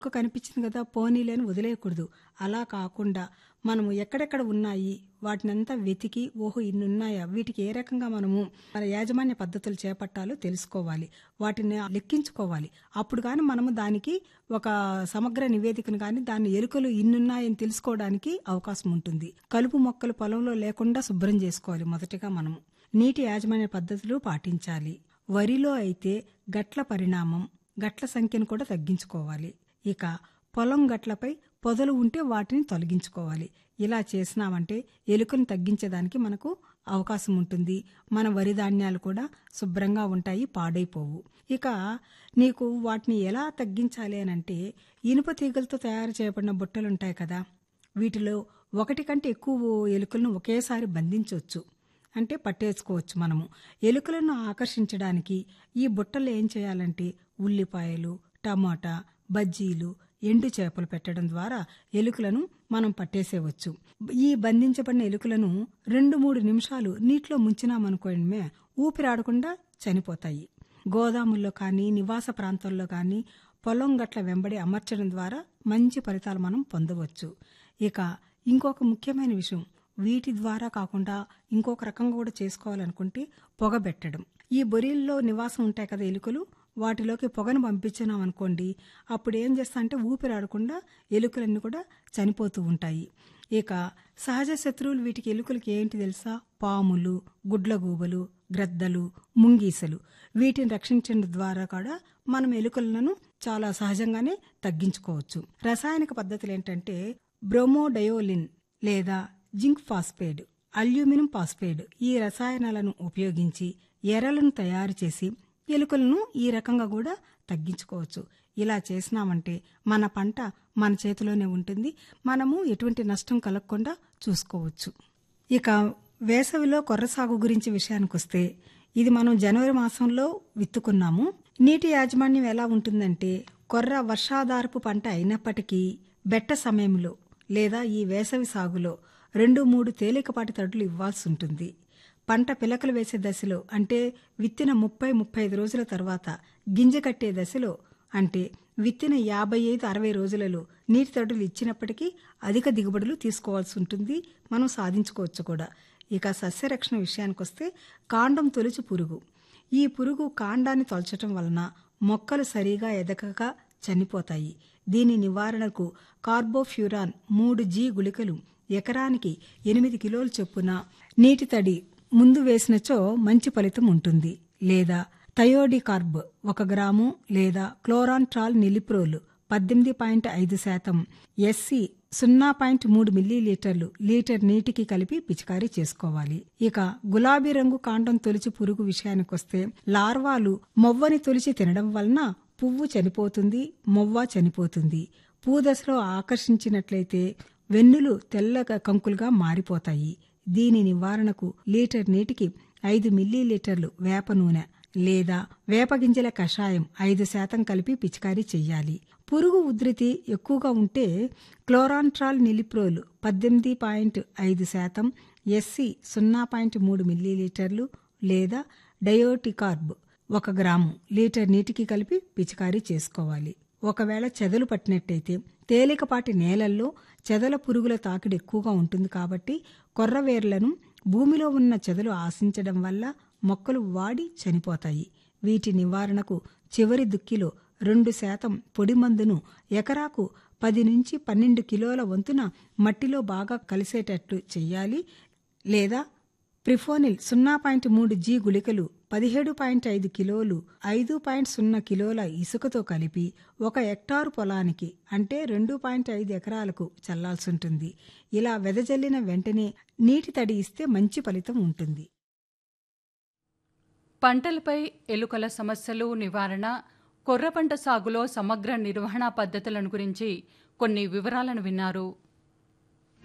కుక్క కనిపించింది కదా పోనీలేని వదిలేయకూడదు అలా కాకుండా మనము ఎక్కడెక్కడ ఉన్నాయి వాటినంతా వెతికి ఓహో ఇన్ని ఉన్నాయా వీటికి ఏ రకంగా మనము మన యాజమాన్య పద్ధతులు చేపట్టాలో తెలుసుకోవాలి వాటిని లెక్కించుకోవాలి అప్పుడు కానీ మనము దానికి ఒక సమగ్ర నివేదికను కానీ దాని ఎలుకలు ఇన్నున్నాయని తెలుసుకోవడానికి అవకాశం ఉంటుంది కలుపు మొక్కలు పొలంలో లేకుండా శుభ్రం చేసుకోవాలి మొదటిగా మనము నీటి యాజమాన్య పద్ధతులు పాటించాలి వరిలో అయితే గట్ల పరిణామం గట్ల సంఖ్యను కూడా తగ్గించుకోవాలి ఇక పొలం గట్లపై పొదలు ఉంటే వాటిని తొలగించుకోవాలి ఇలా చేసినామంటే ఎలుకను తగ్గించేదానికి మనకు అవకాశం ఉంటుంది మన వరి ధాన్యాలు కూడా శుభ్రంగా ఉంటాయి పాడైపోవు ఇక నీకు వాటిని ఎలా తగ్గించాలి అని అంటే ఇనుప తీగలతో తయారు చేయబడిన బుట్టలు ఉంటాయి కదా వీటిలో ఒకటి కంటే ఎక్కువ ఎలుకలను ఒకేసారి బంధించవచ్చు అంటే పట్టేసుకోవచ్చు మనము ఎలుకలను ఆకర్షించడానికి ఈ బుట్టలు ఏం చేయాలంటే ఉల్లిపాయలు టమాటా బజ్జీలు ఎండు చేపలు పెట్టడం ద్వారా ఎలుకలను మనం పట్టేసేవచ్చు ఈ బంధించబడిన ఎలుకలను రెండు మూడు నిమిషాలు నీటిలో ముంచినామనుకోవడమే ఊపిరాడకుండా చనిపోతాయి గోదాముల్లో కానీ నివాస ప్రాంతాల్లో కానీ పొలం గట్ల వెంబడి అమర్చడం ద్వారా మంచి ఫలితాలు మనం పొందవచ్చు ఇక ఇంకొక ముఖ్యమైన విషయం వీటి ద్వారా కాకుండా ఇంకొక రకంగా కూడా చేసుకోవాలనుకుంటే పొగబెట్టడం ఈ బొరీల్లో నివాసం ఉంటాయి కదా ఎలుకలు వాటిలోకి పొగను పంపించినాం అనుకోండి అప్పుడు ఏం చేస్తా అంటే ఊపిరాడకుండా ఎలుకలన్నీ కూడా చనిపోతూ ఉంటాయి ఇక సహజ శత్రువులు వీటికి ఎలుకలకి ఏంటి తెలుసా పాములు గుడ్లగూబలు గ్రద్దలు ముంగీసలు వీటిని రక్షించడం ద్వారా కూడా మనం ఎలుకలను చాలా సహజంగానే తగ్గించుకోవచ్చు రసాయనిక పద్ధతులు ఏంటంటే బ్రోమోడయోలిన్ లేదా జింక్ ఫాస్ఫేడ్ అల్యూమినియం ఫాస్ఫేడ్ ఈ రసాయనాలను ఉపయోగించి ఎరలను తయారు చేసి ఎలుకలను ఈ రకంగా కూడా తగ్గించుకోవచ్చు ఇలా చేసినామంటే మన పంట మన చేతిలోనే ఉంటుంది మనము ఎటువంటి నష్టం కలగకుండా చూసుకోవచ్చు ఇక వేసవిలో కొర్ర సాగు గురించి విషయానికి వస్తే ఇది మనం జనవరి మాసంలో విత్తుకున్నాము నీటి యాజమాన్యం ఎలా ఉంటుందంటే కొర్ర వర్షాధారపు పంట అయినప్పటికీ బెట్ట సమయంలో లేదా ఈ వేసవి సాగులో రెండు మూడు తేలికపాటి తడులు ఇవ్వాల్సి ఉంటుంది పంట పిలకలు వేసే దశలో అంటే విత్తిన ముప్పై ముప్పై ఐదు రోజుల తర్వాత గింజ కట్టే దశలో అంటే విత్తిన యాభై ఐదు అరవై రోజులలో నీటి తడులు ఇచ్చినప్పటికీ అధిక దిగుబడులు తీసుకోవాల్సి ఉంటుంది మనం సాధించుకోవచ్చు కూడా ఇక సస్యరక్షణ విషయానికి వస్తే కాండం తొలిచి పురుగు ఈ పురుగు కాండాన్ని తొలచటం వలన మొక్కలు సరిగా ఎదగక చనిపోతాయి దీని నివారణకు కార్బోఫ్యూరాన్ మూడు జీ గుళికలు ఎకరానికి ఎనిమిది కిలోల చొప్పున నీటి తడి ముందు వేసినచో మంచి ఫలితం ఉంటుంది లేదా థయోడికార్బ్ ఒక గ్రాము లేదా క్లోరాన్ట్రాల్ నిలిప్రోల్ పద్దెనిమిది పాయింట్ ఐదు శాతం ఎస్సి సున్నా పాయింట్ మూడు మిల్లీలీటర్లు లీటర్ నీటికి కలిపి పిచికారీ చేసుకోవాలి ఇక గులాబీ రంగు కాండం తొలిచి పురుగు విషయానికొస్తే లార్వాలు మొవ్వని తొలిచి తినడం వలన పువ్వు చనిపోతుంది మొవ్వ చనిపోతుంది పూదశలో ఆకర్షించినట్లయితే వెన్నులు తెల్ల కంకులుగా మారిపోతాయి దీని నివారణకు లీటర్ నీటికి ఐదు మిల్లీలీటర్లు వేప నూనె లేదా వేపగింజల కషాయం ఐదు శాతం కలిపి పిచికారీ చెయ్యాలి పురుగు ఉధృతి ఎక్కువగా ఉంటే క్లోరాన్ట్రాల్ నిలిప్రోల్ పద్దెనిమిది పాయింట్ ఐదు శాతం ఎస్సి సున్నా పాయింట్ మూడు మిల్లీలీటర్లు లేదా డయోటికార్బ్ ఒక గ్రాము లీటర్ నీటికి కలిపి పిచికారీ చేసుకోవాలి ఒకవేళ చెదలు పట్టినట్టయితే తేలికపాటి నేలల్లో చెదల పురుగుల తాకిడి ఎక్కువగా ఉంటుంది కాబట్టి కొర్రవేర్లను భూమిలో ఉన్న చెదలు ఆశించడం వల్ల మొక్కలు వాడి చనిపోతాయి వీటి నివారణకు చివరి దుక్కిలో రెండు శాతం పొడి మందును ఎకరాకు పది నుంచి పన్నెండు కిలోల వంతున మట్టిలో బాగా కలిసేటట్లు చెయ్యాలి లేదా ప్రిఫోనిల్ సున్నా పాయింట్ మూడు జీ గుళికలు పదిహేడు పాయింట్ ఐదు కిలోలు ఐదు పాయింట్ సున్నా కిలోల ఇసుకతో కలిపి ఒక హెక్టారు పొలానికి అంటే రెండు పాయింట్ ఐదు ఎకరాలకు చల్లాల్సి ఉంటుంది ఇలా వెదజల్లిన వెంటనే నీటి తడి ఇస్తే మంచి ఫలితం ఉంటుంది పంటలపై ఎలుకల సమస్యలు నివారణ కొర్ర పంట సాగులో సమగ్ర నిర్వహణ పద్ధతులను గురించి కొన్ని వివరాలను విన్నారు